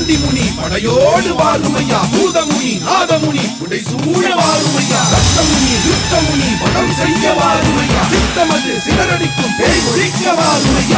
பாண்டி முனி படையோடு வாருமையா பூதமுனி நாதமுனி உடை சூழ வாருமையா ரத்தமுனி யுத்தமுனி வதம் செய்ய வாருமையா சித்தமது சிதறடிக்கும் பேய் ஒழிக்க வாருமையா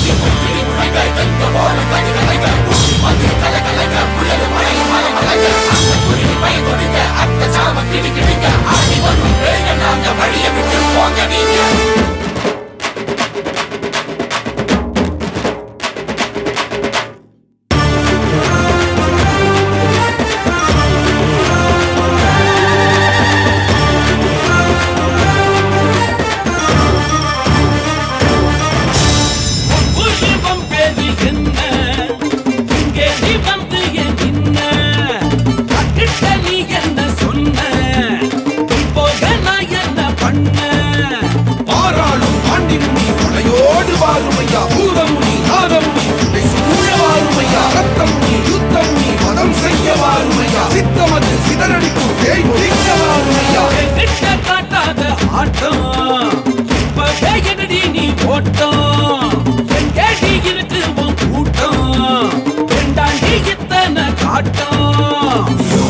உருவம் பேரு என்ன இங்கே நீ வந்து என் நின்ன கிட்ட நீ என்ன சொன்ன இப்போத நான் என்ன பண்ண பாராளும் பாண்டி முனி படையோடு வாருமையா பூதமுனி நாதமுனி உடை சூழ வாருமையா ரத்தமுனி யுத்தமுனி வதம் செய்ய வாருமையா சித்தமது சிதறடிக்கும் பேய் ஒழிக்க வாருமையா கிட்ட காட்டாத ஆட்டம் இப்பவே என்னடி நீ ஓட்டம் எங்கேடி இருக்கு உன் கூட்டம் ரெண்டாண்டி இத்தனை காட்டம்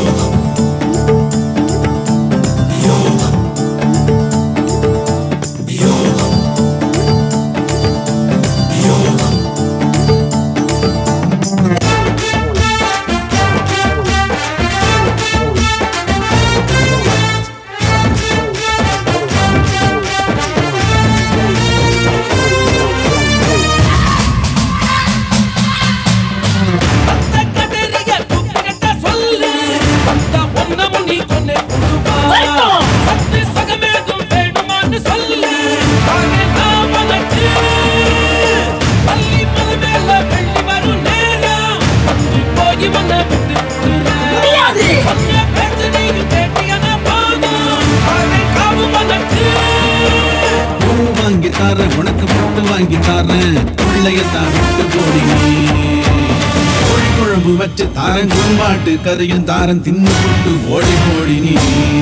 அந்த கதறிய துப்பிட்ட சொல்லு அந்த ஒன்னமும் நீ கொன்னே புடுவா சத்து சகமேதும் வேணுமான்னு சொல்லு தானே நான் உனக்கு பள்ளி மலை மேல வெள்ளி வரும் நேரம் வந்து போய் உன்னை விட்டு முடியாது சொன்ன பேச்சு நீங்க கேட்டியன போதும் தானே காவு உனக்கு பூ வாங்கி தாரேன் உனக்கு முட்டு வாங்கி தாரேன் பிள்ளையத்தான் விட்டு போடி நீ கோழி குழம்பு வச்சு தாரன் கும்பாட்டு கறியும் தாரன் தின்னு போட்டு ஓடி போடி நீ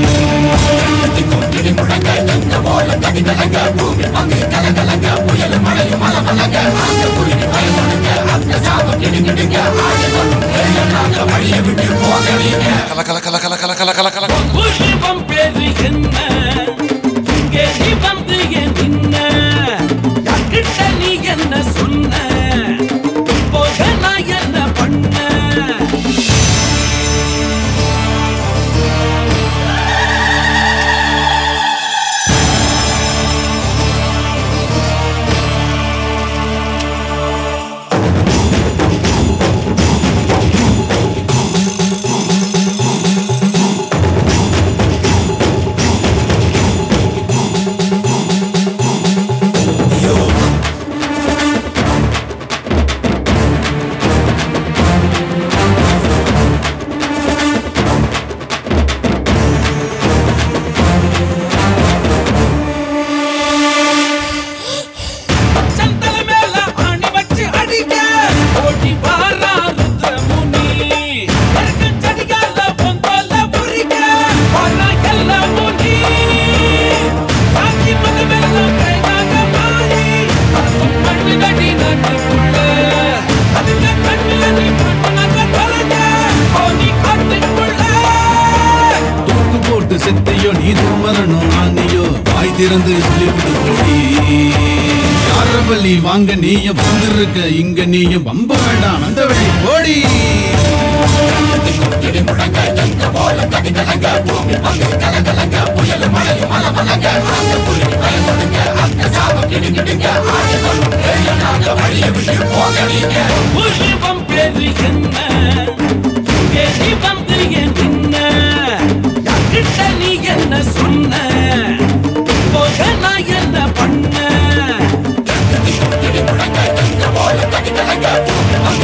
உருவம் பேரு என்ன இங்கே நீ வந்து என் நின்ன யார்கிட்ட நீ என்ன சொன்ன இப்போத நான் என்ன பண்ண சந்தல மேல ஆணி வச்சு அடிக்க ஓடி வாரா ருத்ரமுனி பறக்கும் செடியால பொந்தோல முறிக்க வாரா எல்லா முனி தாக்கி மத மேல கைதாக மாறி பரசம் பண்ணு நடி நட்டுக்குள்ள அதுல கண்ணுல நீ பண்ணாக தொலைஞ்ச ஓ நீ காட்டுக்குள்ள தூக்கு போட்டு செத்தையோ நீ தும்மரணும் ஆனியோ வாய் திறந்து சொல்லிவிட்டு போடி யார பலி வாங்க நீயும் வந்திருக்க இங்க நீயும் வம்ப வேண்டாம் அந்த வழி போடி உருவம் பேரு என்ன இங்கே நீ வந்து என் நின்ன யார்கிட்ட நீ என்ன சொன்ன இப்போத நான் என்ன பண்ண